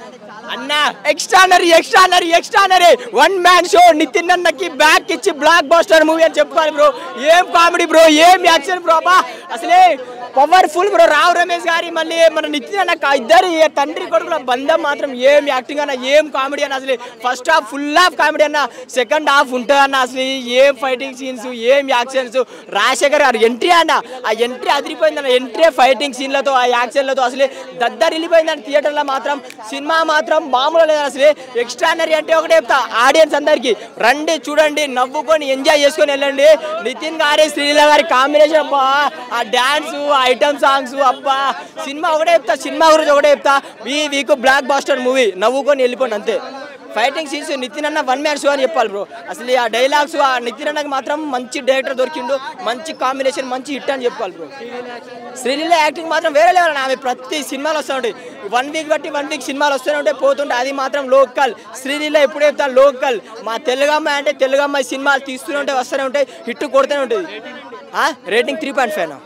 అన్న extraordinary extraordinary extraordinary one man show Nithin అన్నకి back ఇచ్చి బ్లాక్ బాస్టర్ మూవీ అని చెప్పుకోవాలి బ్రో ఏం కామెడీ బ్రో ఏం యాక్షన్ బ్రో బా అసలే పవర్ఫుల్ బ్రో రావు రమేష్ గారి మళ్ళీ మన నితిన్ అన్న క- ఇద్దరు ఈ తండ్రి కొడుకుల బంధం మాత్రం ఏం యాక్టింగ్ అన్న ఏం కామెడీ అన్న అసలు first half full half comedy అన్న సెకండ్ హాఫ్ ఉంటుంది అన్న అసలు ఏం ఫైటింగ్ సీన్స్ ఏం యాక్షన్స్ రాజశేఖర్ గారు ఎంట్రీ అన్న ఆ ఎంట్రీ అదిరిపోయింది అన్న ఎంట్రీ ఫైటింగ్ సీన్లతో ఆ యాక్షన్లతో అసలు దద్దరిల్లిపోయింది అన్న థియేటర్లో మాత్రం సినిమా మాత్రం మామూలు లేదు అసలు ఎక్స్ట్రానరీ అంటే ఒకటే చెప్తా ఆడియన్స్ అందరికి రండి చూడండి నవ్వుకొని ఎంజాయ్ చేసుకొని వెళ్ళండి నితిన్ గారి శ్రీలీల గారి కాంబినేషన్ అబ్బా ఆ డాన్స్ ఐటమ్ సాంగ్స్ అబ్బా సినిమా ఒకటే చెప్తా సినిమా గురించి ఒకటే చెప్తా ఈ వీక్ బ్లాక్ బాస్టర్ మూవీ నవ్వుకొని వెళ్ళిపోండి అంతే ఫైటింగ్ సీన్స్ నితిన్ అన్న వన్ మ్యాన్ షో అని చెప్పాలి బ్రో అసలు ఆ డైలాగ్స్ ఆ నితిన్ అన్నకి మాత్రం మంచి డైరెక్టర్ దొరికిండు మంచి కాంబినేషన్ మంచి హిట్ అని చెప్పాలి బ్రో శ్రీలీల యాక్టింగ్ మాత్రం వేరే లెవెల్ అన్న. ఆమె ప్రతి సినిమాలు వస్తూ ఉంటాయి వన్ వీక్ బట్టి వన్ వీక్ సినిమాలు వస్తూనే ఉంటాయి పోతుంటే అది మాత్రం లోకల్ శ్రీలీల ఎప్పుడు చెప్తాను లోకల్ మా తెలుగు అమ్మాయి అంటే తెలుగు అమ్మాయి సినిమాలు తీస్తూనే ఉంటాయి వస్తూనే ఉంటాయి హిట్ కొడుతూనే ఉంటుంది రేటింగ్ త్రీ పాయింట్ ఫైవ్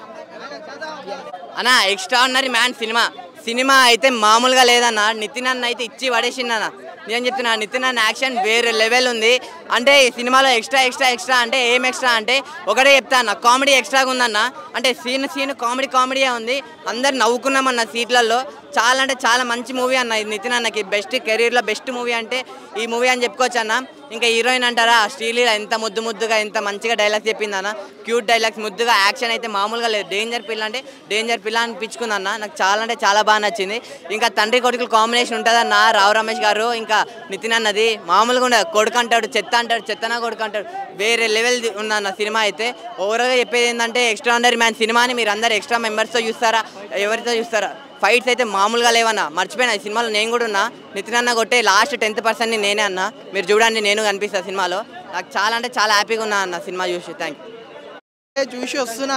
అన్న ఎక్స్ట్రాడినరీ మ్యాన్ సినిమా సినిమా అయితే మామూలుగా లేదన్న నితిన్ అన్న అయితే ఇచ్చి పడేసిందన్న నేను చెప్తున్నా నితిన్ అన్న యాక్షన్ వేరే లెవెల్ ఉంది అంటే ఈ సినిమాలో ఎక్స్ట్రా ఎక్స్ట్రా ఎక్స్ట్రా అంటే ఏం ఎక్స్ట్రా అంటే ఒకటే చెప్తా అన్న కామెడీ ఎక్స్ట్రాగా ఉందన్న అంటే సీన్ సీన్ కామెడీ కామెడీయే ఉంది అందరు నవ్వుకున్నామన్న సీట్లలో చాలా అంటే చాలా మంచి మూవీ అన్న ఇది నితిన్ అన్నకి బెస్ట్ కెరీర్లో బెస్ట్ మూవీ అంటే ఈ మూవీ అని చెప్పుకోవచ్చు అన్న ఇంకా హీరోయిన్ అంటారా శ్రీలీల ఎంత ముద్దు ముద్దుగా ఎంత మంచిగా డైలాగ్స్ చెప్పింది అన్న క్యూట్ డైలాగ్స్ ముద్దుగా యాక్షన్ అయితే మామూలుగా లేదు డేంజర్ పిల్ల అంటే డేంజర్ పిల్ల అనిపించుకుంది అన్న నాకు చాలా అంటే చాలా బాగా నచ్చింది ఇంకా తండ్రి కొడుకులు కాంబినేషన్ ఉంటుందన్న రావు రమేష్ గారు ఇంకా నితిన్ అన్నది మామూలుగా ఉండదు కొడుకు అంటాడు చెత్త అంటాడు చెత్తనా కొడుకు అంటాడు వేరే లెవెల్ ఉందన్న సినిమా అయితే ఓవరాల్గా చెప్పేది ఏంటంటే ఎక్స్ట్రాడనరీ మ్యాన్ సినిమాని మీరు అందరు ఎక్స్ట్రా మెంబర్స్తో చూస్తారా ఎవరితో చూస్తారా ఫైట్స్ అయితే మామూలుగా లేవన్నా మర్చిపోయినా ఈ సినిమాలో నేను కూడా ఉన్నా నితిన్ అన్న కొట్టే లాస్ట్ టెన్త్ పర్సెంట్ని నేనే అన్న మీరు చూడండి నేను కనిపిస్తా సినిమాలో నాకు చాలా అంటే చాలా హ్యాపీగా ఉన్నా అన్న సినిమా చూసి థ్యాంక్ యూ చూసి వస్తున్నా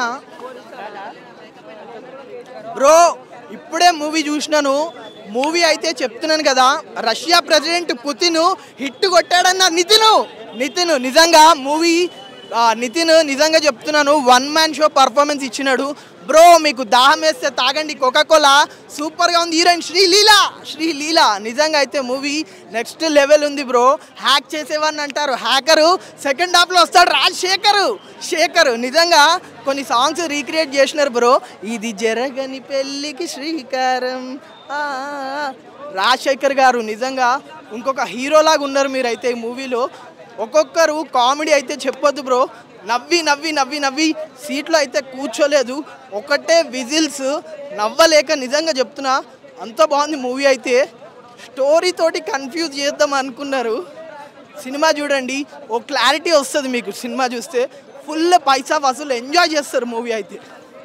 బ్రో ఇప్పుడే మూవీ చూసినాను మూవీ అయితే చెప్తున్నాను కదా రష్యా ప్రెసిడెంట్ పుతిన్ హిట్ కొట్టాడన్న నితిన్ నితిన్ నిజంగా మూవీ నితిన్ నిజంగా చెప్తున్నాను వన్ మ్యాన్ షో పర్ఫార్మెన్స్ ఇచ్చినాడు బ్రో మీకు దాహం వేస్తే తాగండి కోలా సూపర్గా ఉంది హీరోయిన్ శ్రీలీల శ్రీలీల నిజంగా అయితే మూవీ నెక్స్ట్ లెవెల్ ఉంది బ్రో హ్యాక్ చేసేవాడిని అంటారు హ్యాకరు సెకండ్ హాఫ్లో వస్తాడు రాజశేఖరు శేఖర్ నిజంగా కొన్ని సాంగ్స్ రీక్రియేట్ చేసినారు బ్రో ఇది జరగని పెళ్ళికి శ్రీకారం ఆ, ఆ, రాజశేఖర్ గారు నిజంగా ఇంకొక హీరోలాగా ఉన్నారు మీరైతే ఈ మూవీలో ఒక్కొక్కరు కామెడీ అయితే చెప్పొద్దు బ్రో నవ్వి నవ్వి నవ్వి నవ్వి సీట్లో అయితే కూర్చోలేదు ఒకటే విజిల్స్ నవ్వలేక నిజంగా చెప్తున్నా అంత బాగుంది మూవీ అయితే స్టోరీ తోటి కన్ఫ్యూజ్ చేద్దాం అనుకున్నారు సినిమా చూడండి ఓ క్లారిటీ వస్తుంది మీకు సినిమా చూస్తే ఫుల్ పైసా వసూలు ఎంజాయ్ చేస్తారు మూవీ అయితే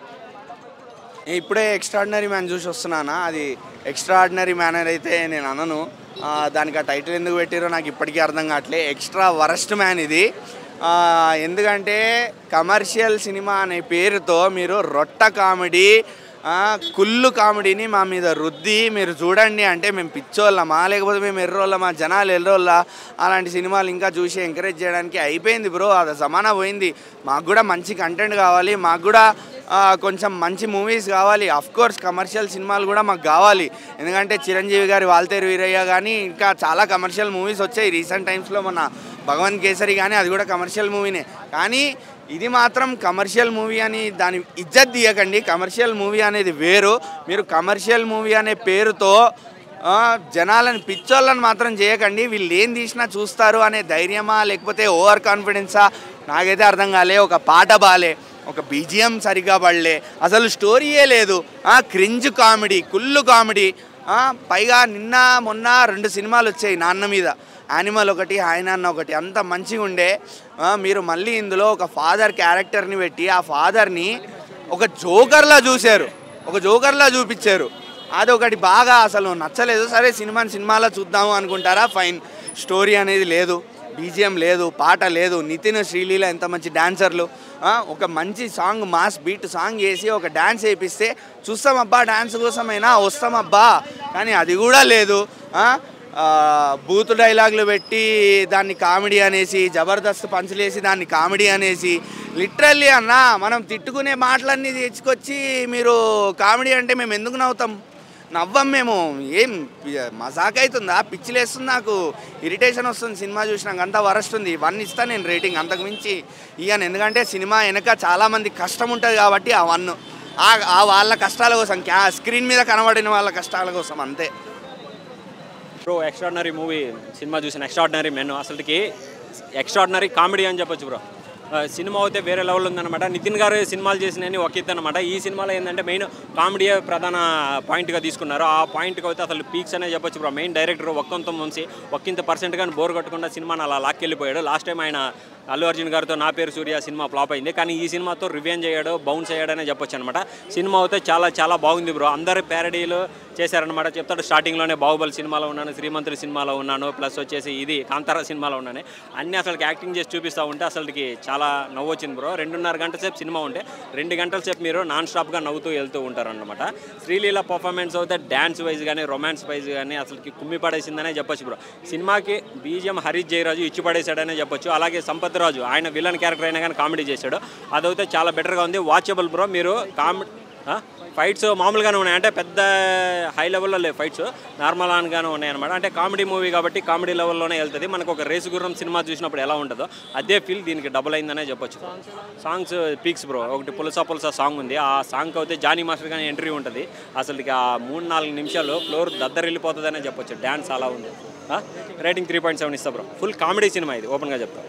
నేను ఇప్పుడే ఎక్స్ట్రాడినరీ మ్యాన్ చూసి వస్తున్నానా అది ఎక్స్ట్రాడినరీ మ్యాన్ అయితే నేను అనను ఆ, దానికి ఆ టైటిల్ ఎందుకు పెట్టారో నాకు ఇప్పటికీ అర్థం కావట్లే ఎక్స్ట్రా వరస్ట్ మ్యాన్ ఇది ఆ, ఎందుకంటే కమర్షియల్ సినిమా అనే పేరుతో మీరు రొట్ట కామెడీ ఆ, కుళ్ళు కామెడీని మా మీద రుద్ది మీరు చూడండి అంటే మేము పిచ్చోళ్ళమా లేకపోతే మేము ఎర్రోళ్ళమా జనాలు ఎర్రోళ్ళా అలాంటి సినిమాలు ఇంకా చూసి ఎంకరేజ్ చేయడానికి అయిపోయింది బ్రో అది జమానా పోయింది మాకు కూడా మంచి కంటెంట్ కావాలి మాకు కూడా ఆ, కొంచెం మంచి మూవీస్ కావాలి అఫ్ కోర్స్ కమర్షియల్ సినిమాలు కూడా మాకు కావాలి ఎందుకంటే చిరంజీవి గారి వాల్తేరు వీరయ్య కానీ ఇంకా చాలా కమర్షియల్ మూవీస్ వచ్చాయి రీసెంట్ టైమ్స్లో మన భగవంత్ కేసరి కానీ అది కూడా కమర్షియల్ మూవీనే కానీ ఇది మాత్రం కమర్షియల్ మూవీ అని దాని ఇజ్జత్ తీయకండి కమర్షియల్ మూవీ అనేది వేరు మీరు కమర్షియల్ మూవీ అనే పేరుతో ఆ, జనాలను పిచ్చోళ్ళని మాత్రం చేయకండి వీళ్ళు ఏం తీసినా చూస్తారు అనే ధైర్యమా లేకపోతే ఓవర్ కాన్ఫిడెన్సా నాకైతే అర్థం కాలే ఒక పాట బాలే ఒక బీజిఎం సరిగ్గా పడలే అసలు స్టోరీయే లేదు ఆ క్రింజ్ కామెడీ కుళ్ళు కామెడీ ఆ, పైగా నిన్న మొన్న రెండు సినిమాలు వచ్చాయి నాన్న మీద యానిమల్ ఒకటి హాయ్ నాన్న ఒకటి అంత మంచిగా ఉండే ఆ, మీరు మళ్ళీ ఇందులో ఒక ఫాదర్ క్యారెక్టర్ని పెట్టి ఆ ఫాదర్ని ఒక జోకర్లా చూశారు ఒక జోకర్లా చూపించారు అదొకటి బాగా అసలు నచ్చలేదు సరే సినిమాని సినిమాలో చూద్దాము అనుకుంటారా ఫైన్ స్టోరీ అనేది లేదు బీజిఎం లేదు పాట లేదు నితిన్ శ్రీలీల ఎంత మంచి డాన్సర్లు ఆ, ఒక మంచి సాంగ్ మాస్ బీట్ సాంగ్ వేసి ఒక డ్యాన్స్ వేపిస్తే చూస్తామబ్బా డ్యాన్స్ కోసమైనా వస్తామబ్బా కానీ అది కూడా లేదు ఆ, ఆ, బూత్ డైలాగులు పెట్టి దాన్ని కామెడీ అనేసి జబర్దస్త్ పంచులేసి దాన్ని కామెడీ అనేసి లిటరల్లీ అన్న మనం తిట్టుకునే మాటలన్నీ తెచ్చుకొచ్చి మీరు కామెడీ అంటే మేము ఎందుకు నవ్వుతాం నవ్వం మేము ఏం మజాక్ అవుతుందా పిచ్చిలేస్తుంది నాకు ఇరిటేషన్ వస్తుంది సినిమా చూసినాక అంతా వరస్తుంది వన్ ఇస్తా నేను రేటింగ్ అంతకు మించి ఇయ్యాను ఎందుకంటే సినిమా వెనక చాలామంది కష్టం ఉంటుంది కాబట్టి ఆ వన్ ఆ- ఆ వాళ్ళ కష్టాల కోసం క్యా స్క్రీన్ మీద కనబడిన వాళ్ళ కష్టాల కోసం అంతే బ్రో ఎక్స్ట్రాడినరీ మూవీ సినిమా చూసిన ఎక్స్ట్రాడినరీ మెన్ అసలుకి ఎక్స్ట్రాడినరీ కామెడీ అని చెప్పొచ్చు బ్రో ఆ, సినిమా అయితే వేరే లెవెల్ ఉందన్నమాట నితిన్ గారు సినిమాలు చేసినవి ఒక ఎత్తు అనమాట ఈ సినిమాలో ఏంటంటే మెయిన్ కామెడీ ప్రధాన పాయింట్గా తీసుకున్నారు ఆ పాయింట్కి అయితే అసలు పీక్స్ అనే చెప్పొచ్చు బ్రో మెయిన్ డైరెక్టర్ ఒక్కంత ముంచి ఒక్కింత పర్సెంట్ కానీ బోర్ కొట్టకుండా సినిమాని అలా లాక్కెళ్ళిపోయాడు లాస్ట్ టైం ఆయన అల్లు అర్జున్ గారితో నా పేరు సూర్య సినిమా ఫ్లాప్ అయింది కానీ ఈ సినిమాతో రివెంజ్ అయ్యాడు బౌన్స్ అయ్యాడనే చెప్పొచ్చు అనమాట సినిమా అయితే చాలా చాలా బాగుంది బ్రో అందరు ప్యారడీలు చేశారనమాట చెప్తాడు స్టార్టింగ్లోనే బాహుబలి సినిమాలో ఉన్నాను శ్రీమంతుడి సినిమాలో ఉన్నాను ప్లస్ వచ్చేసి ఇది కాంతార సినిమాలో ఉన్నాను అన్నీ అసలుకి యాక్టింగ్ చేసి చూపిస్తూ ఉంటే అసలుకి చాలా నవ్వు వచ్చింది బ్రో రెండున్నర గంట సేపు సినిమా ఉంటే రెండు గంటల సేపు మీరు నాన్ స్టాప్గా నవ్వుతూ వెళ్తూ ఉంటారనమాట శ్రీలీల పర్ఫార్మెన్స్ అయితే డ్యాన్స్ వైజ్ కానీ రొమాన్స్ వైజ్ కానీ అసలుకి కుమ్మి పడేసిందనే చెప్పొచ్చు బ్రో సినిమాకి బీజిఎం హరీష్ జయరాజు ఇచ్చి పడేశాడనే చెప్పొచ్చు అలాగే సంపత్ రాజు ఆయన విలన్ క్యారెక్టర్ అయినా కానీ కామెడీ చేశాడు అదైతే చాలా బెటర్గా ఉంది వాచబుల్ బ్రో మీరు కామెడీ ఫైట్స్ మామూలుగానే ఉన్నాయి అంటే పెద్ద హై లెవెల్లో లేవు ఫైట్స్ నార్మల్ ఆన్గానే ఉన్నాయి అనమాట అంటే కామెడీ మూవీ కాబట్టి కామెడీ లెవెల్లోనే వెళ్తుంది మనకు ఒక రేసు గుర్రం సినిమా చూసినప్పుడు ఎలా ఉంటుందో అదే ఫీల్ దీనికి డబుల్ అయిందనే చెప్పొచ్చు సాంగ్స్ పీక్స్ బ్రో ఒకటి పులసా పులసా సాంగ్ ఉంది ఆ సాంగ్ అయితే జానీ మాస్టర్ కానీ ఎంట్రీ ఉంటుంది అసలు ఇక ఆ మూడు నాలుగు నిమిషాలు ఫ్లోర్ దద్దరిల్లిపోతుందనే చెప్పొచ్చు డ్యాన్స్ అలా ఉంది రేటింగ్ త్రీ పాయింట్ సెవెన్ ఇస్తా బ్రో ఫుల్ కామెడీ సినిమా ఇది ఓపెన్గా చెప్తా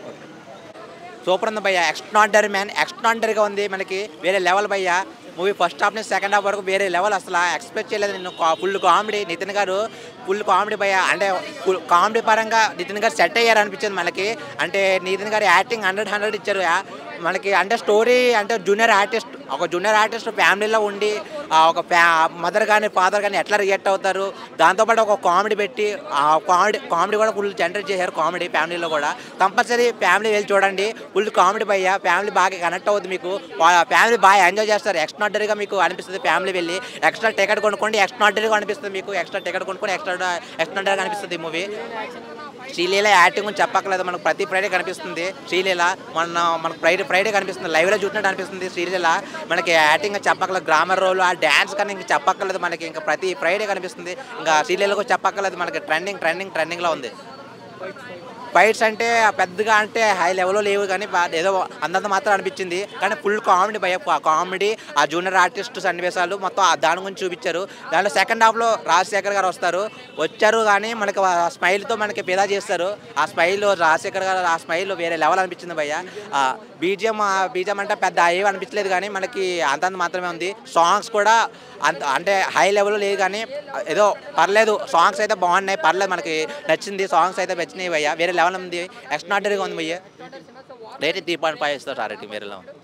సూపర్ ఉంది భయ్య ఎక్స్ట్రాడనరీ మ్యాన్ ఎక్స్ట్రాడనరీగా ఉంది మనకి వేరే లెవెల్ భయ్య మూవీ ఫస్ట్ హాఫ్ నుంచి సెకండ్ హాఫ్ వరకు వేరే లెవెల్ అసలు ఎక్స్పెక్ట్ చేయలేదు నేను ఫుల్ కామెడీ నితిన్ గారు ఫుల్ కామెడీ భయ్య అంటే ఫుల్ కామెడీ పరంగా నితిన్ గారు సెట్ అయ్యారు అనిపించింది మనకి అంటే నితిన్ గారు యాక్టింగ్ హండ్రెడ్ హండ్రెడ్ ఇచ్చారు మనకి అంటే స్టోరీ అంటే జూనియర్ ఆర్టిస్ట్ ఒక జూనియర్ ఆర్టిస్ట్ ఫ్యామిలీలో ఉండి ఆ ఒక ఫ్యా మదర్ కానీ ఫాదర్ కానీ ఎట్లా రియాక్ట్ అవుతారు దాంతోపాటు ఒక కామెడీ పెట్టి ఆ కామెడీ కామెడీ కూడా ఫుల్ జనరేట్ చేశారు కామెడీ ఫ్యామిలీలో కూడా కంపల్సరీ ఫ్యామిలీ వెళ్ళి చూడండి ఫుల్ కామెడీ భయ్య ఫ్యామిలీ బాగా కనెక్ట్ అవుతుంది మీకు ఫ్యామిలీ బాగా ఎంజాయ్ చేస్తారు ఎక్స్ట్రాడనరీగా మీకు అనిపిస్తుంది ఫ్యామిలీ వెళ్ళి ఎక్స్ట్రా టికెట్ కొనుక్కోండి ఎక్స్ట్రాడనరీగా అనిపిస్తుంది మీకు ఎక్స్ట్రా టికెట్ కొనుక్కొని ఎక్స్ట్రా ఎక్స్ట్రాడనరీగా అనిపిస్తుంది ఈ మూవీ శ్రీలీల యాక్టింగ్ గురించి చెప్పక్కర్లేదు మనకు ప్రతి ఫ్రైడే కనిపిస్తుంది శ్రీలీల మన మనకు ఫ్రైడే ఫ్రైడే కనిపిస్తుంది లైవ్లో చూసినట్టు అనిపిస్తుంది శ్రీలీల మనకి యాక్టింగ్ చెప్పక్కర్లేదు గ్రామర్ రోల్ ఆ డ్యాన్స్ కానీ ఇంకా చెప్పక్కర్లేదు మనకి ఇంకా ప్రతి ఫ్రైడే కనిపిస్తుంది ఇంకా శ్రీలీల కూడా చెప్పక్కర్లేదు మనకి ట్రెండింగ్ ట్రెండింగ్ ట్రెండింగ్లో ఉంది ఫైట్స్ అంటే పెద్దగా అంటే హై లెవెల్లో లేవు కానీ బా- ఏదో అందంత మాత్రం అనిపించింది కానీ ఫుల్ కామెడీ భయ కామెడీ ఆ జూనియర్ ఆర్టిస్ట్ సన్నివేశాలు మొత్తం ఆ దాని గురించి చూపించారు దాంట్లో సెకండ్ హాఫ్లో రాజశేఖర్ గారు వస్తారు వచ్చారు కానీ మనకి ఆ స్మైల్తో మనకి పిదా చేస్తారు ఆ స్మైల్ రాజశేఖర్ గారు ఆ స్మైల్ వేరే లెవెల్ అనిపించింది భయ్య ఆ బీజిఎం ఆ బీజిఎం అంటే పెద్ద ఏం అనిపించలేదు కానీ మనకి అంతంత మాత్రమే ఉంది సాంగ్స్ కూడా అంత అంటే హై లెవెల్లో లేదు కానీ ఏదో పర్లేదు సాంగ్స్ అయితే బాగున్నాయి పర్లేదు మనకి నచ్చింది సాంగ్స్ అయితే నచ్చినాయి భయ్య వేరే లెవెల్ ఉంది ఎక్స్ట్రాడనరీగా ఉంది భయ్య రేటింగ్ త్రీ పాయింట్ ఫైవ్ ఇస్తారు సార్ రేటింగ్ వేరే లెవెల్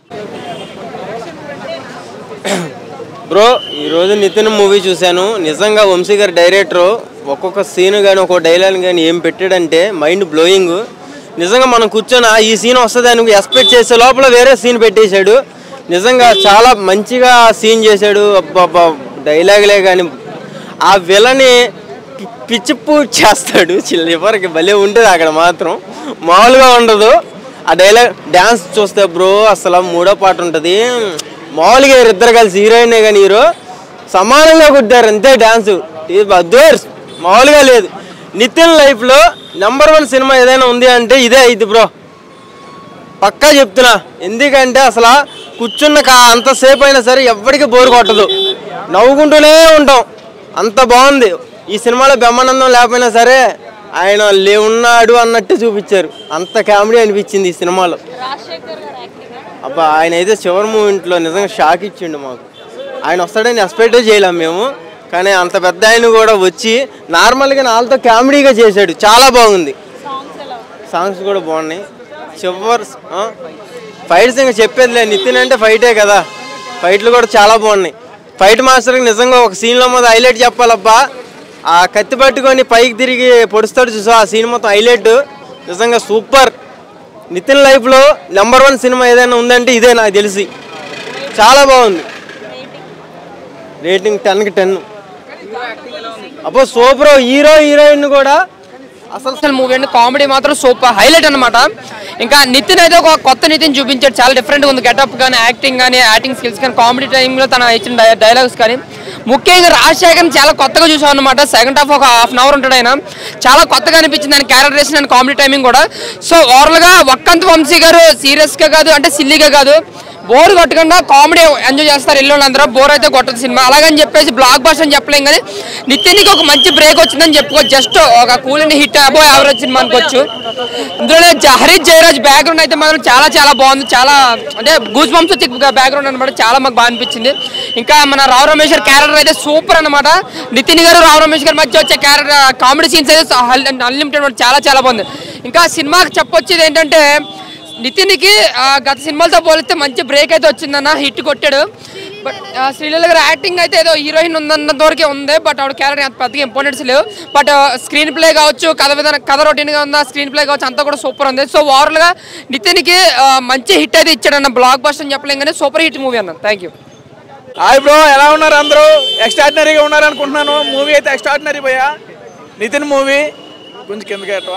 బ్రో ఈరోజు నితిన్ మూవీ చూశాను నిజంగా వంశీ గారి డైరెక్టర్ ఒక్కొక్క సీన్ కానీ ఒక్కొక్క డైలాగ్ కానీ ఏం పెట్టాడంటే మైండ్ బ్లోయింగ్ నిజంగా మనం కూర్చొని "ఆ, ఈ సీన్ వస్తుంది అని ఎక్స్పెక్ట్ చేసే లోపల వేరే సీన్ పెట్టేశాడు నిజంగా చాలా మంచిగా సీన్ చేశాడు అబ్బా డైలాగులే కానీ ఆ విలని పి- పిచ్చిపూ చేస్తాడు చిల్లరికి భలే ఉంటుంది అక్కడ మాత్రం మామూలుగా ఉండదు ఆ డైలాగ్ డ్యాన్స్ చూస్తే బ్రో అసలు మూడో పాట ఉంటుంది మామూలుగా ఇద్దరు కలిసి హీరోయినే కానీ హీరో సమానంగా కుట్టారు అంతే డ్యాన్స్ అద్వేర్స్ మామూలుగా లేదు నితిన్ లైఫ్లో నెంబర్ వన్ సినిమా ఏదైనా ఉంది అంటే ఇదే ఇది బ్రో పక్కా చెప్తున్నా ఎందుకంటే అసలు కూర్చున్న కా అంతసేపు అయినా సరే ఎవ్వడికి బోరు కొట్టదు నవ్వుకుంటూనే ఉంటాం అంత బాగుంది ఈ సినిమాలో బ్రహ్మానందం లేకపోయినా సరే ఆయన లే ఉన్నాడు అన్నట్టు చూపించారు అంత కామెడీ అనిపించింది ఈ సినిమాలో అబ్బా ఆయన అయితే చివరి మూమెంట్లో నిజంగా షాక్ ఇచ్చిండు మాకు ఆయన వస్తాడని ఎక్స్పెక్ట్ చేయలేం మేము కానీ అంత పెద్ద ఆయన కూడా వచ్చి నార్మల్గా వాళ్ళతో కామెడీగా చేశాడు చాలా బాగుంది సాంగ్స్ కూడా బాగున్నాయి చివరి ఫైట్స్ ఇంకా చెప్పేదిలే నితిన్ అంటే ఫైటే కదా ఫైట్లు కూడా చాలా బాగున్నాయి ఫైట్ మాస్టర్కి నిజంగా ఒక సీన్లో మొత్తం హైలైట్ చెప్పాలబ్బా ఆ కత్తి పట్టుకొని పైకి తిరిగి పొడుస్తాడు చూసా ఆ సీన్ మొత్తం హైలైట్ నిజంగా సూపర్ నితిన్ లైఫ్లో నెంబర్ వన్ సినిమా ఏదైనా ఉందంటే ఇదే నాకు తెలిసి చాలా బాగుంది రేటింగ్ టెన్కి టెన్ అబ్బో సూపర్ హీరో హీరోయిన్ కూడా అసలు మూవీ అండి కామెడీ మాత్రం సూపర్ హైలైట్ అన్నమాట ఇంకా నితిన్ అయితే ఒక కొత్త నితిన్ చూపించాడు చాలా డిఫరెంట్ ఉంది గెటప్ కానీ యాక్టింగ్ కానీ యాక్టింగ్ స్కిల్స్ కానీ కామెడీ టైంలో తన ఇచ్చిన డై- డైలాగ్స్ కానీ ముఖ్యంగా రాజశేఖర్ చాలా కొత్తగా చూసాం అనమాట సెకండ్ హాఫ్ ఒక హాఫ్ అన్ అవర్ ఉంటాడు ఆయన చాలా కొత్తగా అనిపించింది ఆయన క్యారెక్టరేషన్ అండ్ కామెడీ టైమింగ్ కూడా సో ఓవరాల్గా వక్కంత్ వంశీ గారు సీరియస్గా కాదు అంటే సిల్లీగా కాదు బోర్ కొట్టకుండా కామెడీ ఎంజాయ్ చేస్తారు ఎల్లు అందరూ బోర్ అయితే కొట్టదు సినిమా అలాగని చెప్పేసి బ్లాక్ బస్ అని చెప్పలేం కానీ నిత్యానికి ఒక మంచి బ్రేక్ వచ్చిందని చెప్పుకోవచ్చు జస్ట్ ఒక కూల్ అండ్ హిట్ అబో యావరేజ్ సినిమా అనుకోవచ్చు ఇందులో జ- హరీష్ జయరాజ్ బ్యాక్గ్రౌండ్ అయితే మాత్రం చాలా చాలా బాగుంది చాలా అంటే గూస్ బంప్స్ వచ్చి బ్యాక్గ్రౌండ్ అనమాట చాలా మాకు బాగా అనిపించింది ఇంకా మన రావు రమేష్ గారి క్యారెక్టర్ అయితే సూపర్ అనమాట నితిన్ గారు రావు రమేష్ గారి మధ్య వచ్చే క్యారెక్టర్ కామెడీ సీన్స్ అయితే అన్లిమిటెడ్ చాలా చాలా బాగుంది ఇంకా సినిమాకి చెప్పొచ్చేది ఏంటంటే నితిన్కి ఆ, గత సినిమాలతో పోలిస్తే మంచి బ్రేక్ అయితే వచ్చిందన్న హిట్ కొట్టాడు బట్ ఆ, శ్రీలీల గారి యాక్టింగ్ అయితే ఏదో హీరోయిన్ ఉందన్నంత వరకే ఉంది బట్ ఆవిడ క్యారెక్టర్ అంత పెద్దగా ఇంపార్టెన్స్ లేవు బట్ స్క్రీన్ ప్లే కావచ్చు కథ విధానం కథ రొటీన్గా ఉందా స్క్రీన్ ప్లే కావచ్చు అంతా కూడా సూపర్ ఉంది సో ఓవరాల్గా నితిన్కి ఆ, మంచి హిట్ అయితే ఇచ్చాడన్న బ్లాక్ బస్టర్ అని చెప్పలేం కానీ సూపర్ హిట్ మూవీ అన్న థ్యాంక్ యూ హాయ్ బ్రో ఎలా ఉన్నారు అందరూ ఎక్స్ట్రాడినరీగా ఉన్నారు అనుకుంటున్నాను మూవీ అయితే ఎక్స్ట్రాడినరీ భయ్యా నితిన్ మూవీ కొంచెం కిందకి ఎట్టవా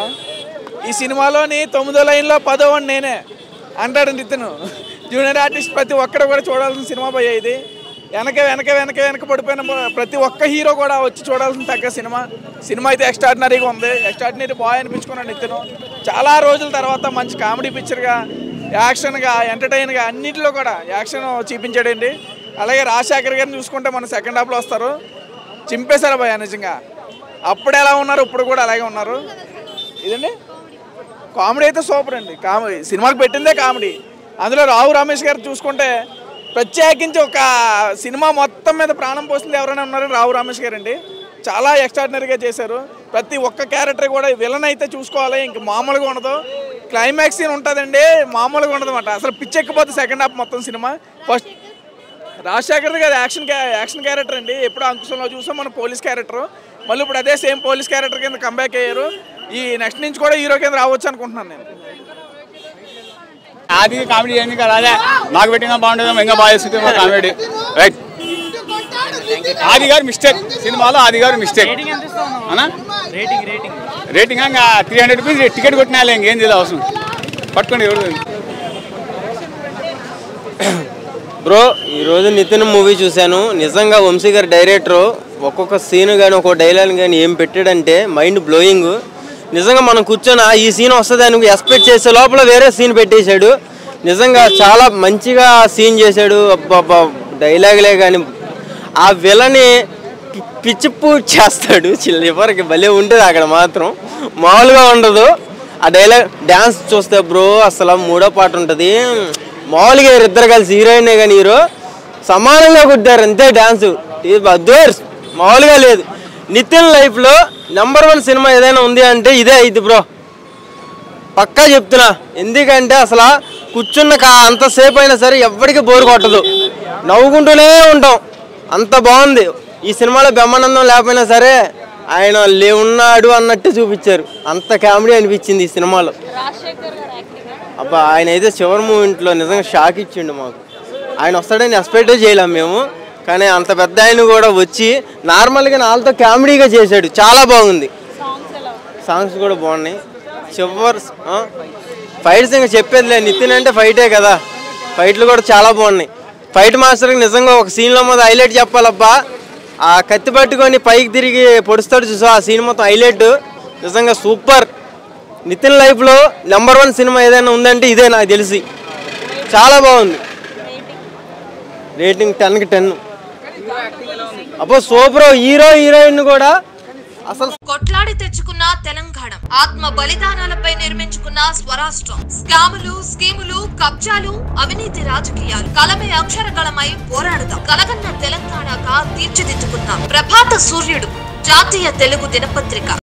ఈ సినిమాలోని తొమ్మిదో లైన్లో పదో వాడిని నేనే అంటాడు నితిన్ జూనియర్ ఆర్టిస్ట్ ప్రతి ఒక్కరు కూడా చూడాల్సిన సినిమా భయ్యా ఇది వెనక వెనక వెనక వెనక పడిపోయిన ప్రతి ఒక్క హీరో కూడా వచ్చి చూడాల్సిన తగ్గ సినిమా సినిమా అయితే ఎక్స్ట్రాడినరీగా ఉంది ఎక్స్ట్రాడినరీ బాయ్ అనిపించుకున్నాడు నితిన్ చాలా రోజుల తర్వాత మంచి కామెడీ పిక్చర్గా యాక్షన్గా ఎంటర్టైన్గా అన్నింటిలో కూడా యాక్షన్ చూపించాడండి అలాగే రాజశేఖర్ గారిని చూసుకుంటే మన సెకండ్ హాఫ్లో వస్తారు చింపేశారు భయ నిజంగా అప్పుడు ఎలా ఉన్నారు ఇప్పుడు కూడా అలాగే ఉన్నారు ఇదండి కామెడీ అయితే సూపర్ అండి కామెడీ సినిమాకి పెట్టిందే కామెడీ అందులో రావు రమేష్ గారు చూసుకుంటే ప్రత్యేకించి ఒక సినిమా మొత్తం మీద ప్రాణం పోసింది ఎవరైనా ఉన్నారో రావు రమేష్ గారు అండి చాలా ఎక్స్ట్రాడినరీగా చేశారు ప్రతి ఒక్క క్యారెక్టర్ కూడా విలన్ అయితే చూసుకోవాలి ఇంక మామూలుగా ఉండదు క్లైమాక్స్ సీన్ ఉంటుందండి మామూలుగా ఉండదు అనమాట అసలు పిచ్చెక్కిపోతుంది సెకండ్ హాఫ్ మొత్తం సినిమా ఫస్ట్ రాజశేఖర్ గారు యాక్షన్ క్యా- యాక్షన్ క్యారెక్టర్ అండి ఎప్పుడు అంకుశంలో చూసాం మన పోలీస్ క్యారెక్టర్ మళ్ళీ ఇప్పుడు అదే సేమ్ పోలీస్ క్యారెక్టర్ కింద కంబ్యాక్ అయ్యారు ఈ నెక్స్ట్ నుంచి కూడా హీరో కింద రావచ్చు అనుకుంటున్నాను నేను ఆది కామెడీ ఏంది కదా అదే మాకు పెట్టినా బాగుంటుంది ఇంకా బాగా చేస్తుంది కామెడీ రైట్ ఆది గారు మిస్టేక్ సినిమాలో ఆది గారు మిస్టేక్ అవునా రేటింగ్ ఇంకా త్రీ హండ్రెడ్ రూపీస్ టికెట్ కొట్టినా ఇంకేం తెలియదు అవసరం పట్టుకోండి ఎవరు బ్రో ఈరోజు నితిన్ మూవీ చూశాను నిజంగా వంశీ గారి డైరెక్టర్ ఒక్కొక్క సీన్ కానీ ఒక్కొక్క డైలాగ్ కానీ ఏం పెట్టాడంటే మైండ్ బ్లోయింగ్ నిజంగా మనం కూర్చొని "ఆ, ఈ సీన్ వస్తుంది అని ఎక్స్పెక్ట్ చేసే లోపల వేరే సీన్ పెట్టేశాడు నిజంగా చాలా మంచిగా సీన్ చేశాడు అబ్బా డైలాగులే కానీ ఆ విలని పి- పిచ్చి పూజ చేస్తాడు చిల్లరికి భలే ఉంటుంది అక్కడ మాత్రం మామూలుగా ఉండదు ఆ డైలాగ్ డ్యాన్స్ చూస్తే బ్రో అసలు మూడో పాట ఉంటుంది మామూలుగా ఇద్దరు కలిసి హీరోయిన్ కానీ హీరో సమానంగా కుట్టారు అంతే డ్యాన్స్ అద్దోర్స్ మామూలుగా లేదు నితిన్ లైఫ్లో నెంబర్ వన్ సినిమా ఏదైనా ఉంది అంటే ఇదే ఇది బ్రో పక్కా చెప్తున్నా ఎందుకంటే అసలు కూర్చున్న కా అంతసేపు అయినా సరే ఎవ్వడికి బోరు కొట్టదు నవ్వుకుంటూనే ఉంటాం అంత బాగుంది ఈ సినిమాలో బ్రహ్మానందం లేకపోయినా సరే ఆయన లే ఉన్నాడు అన్నట్టు చూపించారు అంత కామెడీ అనిపించింది ఈ సినిమాలో అబ్బా ఆయన అయితే చివరి మూమెంట్లో నిజంగా షాక్ ఇచ్చిండు మాకు ఆయన వస్తాడని ఎక్స్పెక్ట్ చేయలేం మేము కానీ అంత పెద్ద ఆయన కూడా వచ్చి నార్మల్గా వాళ్ళతో కామెడీగా చేశాడు చాలా బాగుంది సాంగ్స్ కూడా బాగున్నాయి చివరి ఫైట్స్ ఇంకా చెప్పేదిలే నితిన్ అంటే ఫైటే కదా ఫైట్లు కూడా చాలా బాగున్నాయి ఫైట్ మాస్టర్కి నిజంగా ఒక సీన్లో మొదలు హైలైట్ చెప్పాలబ్బా ఆ కత్తి పట్టుకొని పైకి తిరిగి పొడుస్తాడు చూసా ఆ సీన్ మొత్తం హైలైట్ నిజంగా సూపర్ నితిన్ లైఫ్లో నెంబర్ వన్ సినిమా ఏదైనా ఉందంటే ఇదే నాకు తెలిసి చాలా బాగుంది రేటింగ్ టెన్కి టెన్ అబ్బో సూపర్ హీరో హీరోయిన్ కూడా అసలు కొట్లాడి తెచ్చుకున్న తెలంగాణ ఆత్మ బలిదానాలపై నిర్మించుకున్న స్వరాష్ట్రం స్కాములు స్కీములు కబ్జాలు అవినీతి రాజకీయాలు కలమే అక్షరకళమై పోరాడుదాం కలగన్న తెలంగాణగా తీర్చిదిద్దుకుందాం ప్రభాత సూర్యుడు జాతీయ తెలుగు దినపత్రిక